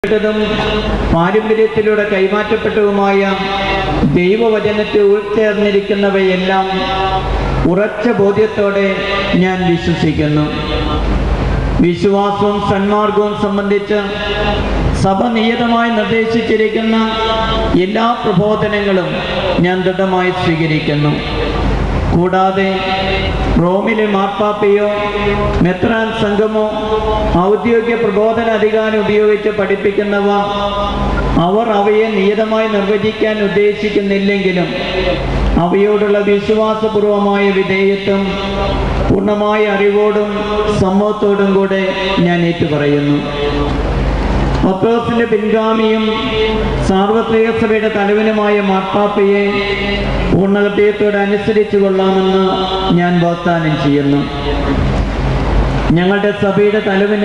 പ്പെട്ടതും പാരമ്പര്യത്തിലൂടെ കൈമാറ്റപ്പെട്ടതുമായ ദൈവവചനത്തെ ഉൾച്ചേർന്നിരിക്കുന്നവയെല്ലാം ഉറച്ച ബോധ്യത്തോടെ ഞാൻ വിശ്വസിക്കുന്നു വിശ്വാസവും സന്മാർഗവും സംബന്ധിച്ച് സഭ നിയതമായി നിർദ്ദേശിച്ചിരിക്കുന്ന എല്ലാ പ്രബോധനങ്ങളും ഞാൻ ദൃഢമായി സ്വീകരിക്കുന്നു കൂടാതെ റോമിലെ മാർപ്പാപ്പയോ മെത്രാൻ സംഘമോ ഔദ്യോഗിക പ്രബോധന അധികാരം ഉപയോഗിച്ച് പഠിപ്പിക്കുന്നവ അവർ അവയെ നിയതമായി നിർവചിക്കാൻ ഉദ്ദേശിക്കുന്നില്ലെങ്കിലും അവയോടുള്ള വിശ്വാസപൂർവമായ വിധേയത്വം പൂർണ്ണമായ അറിവോടും സമ്മതത്തോടും കൂടെ ഞാൻ ഏറ്റുപറയുന്നു പത്രോസിന്റെ പിൻഗാമിയും സാർവത്രിക സഭയുടെ തലവനുമായ മാർപ്പാപ്പയെ പൂർണ്ണഹൃദയത്തോടെ അനുസരിച്ചു കൊള്ളാമെന്ന് ഞാൻ വാഗ്ദാനം ചെയ്യുന്നു ഞങ്ങളുടെ സഭയുടെ തലവന്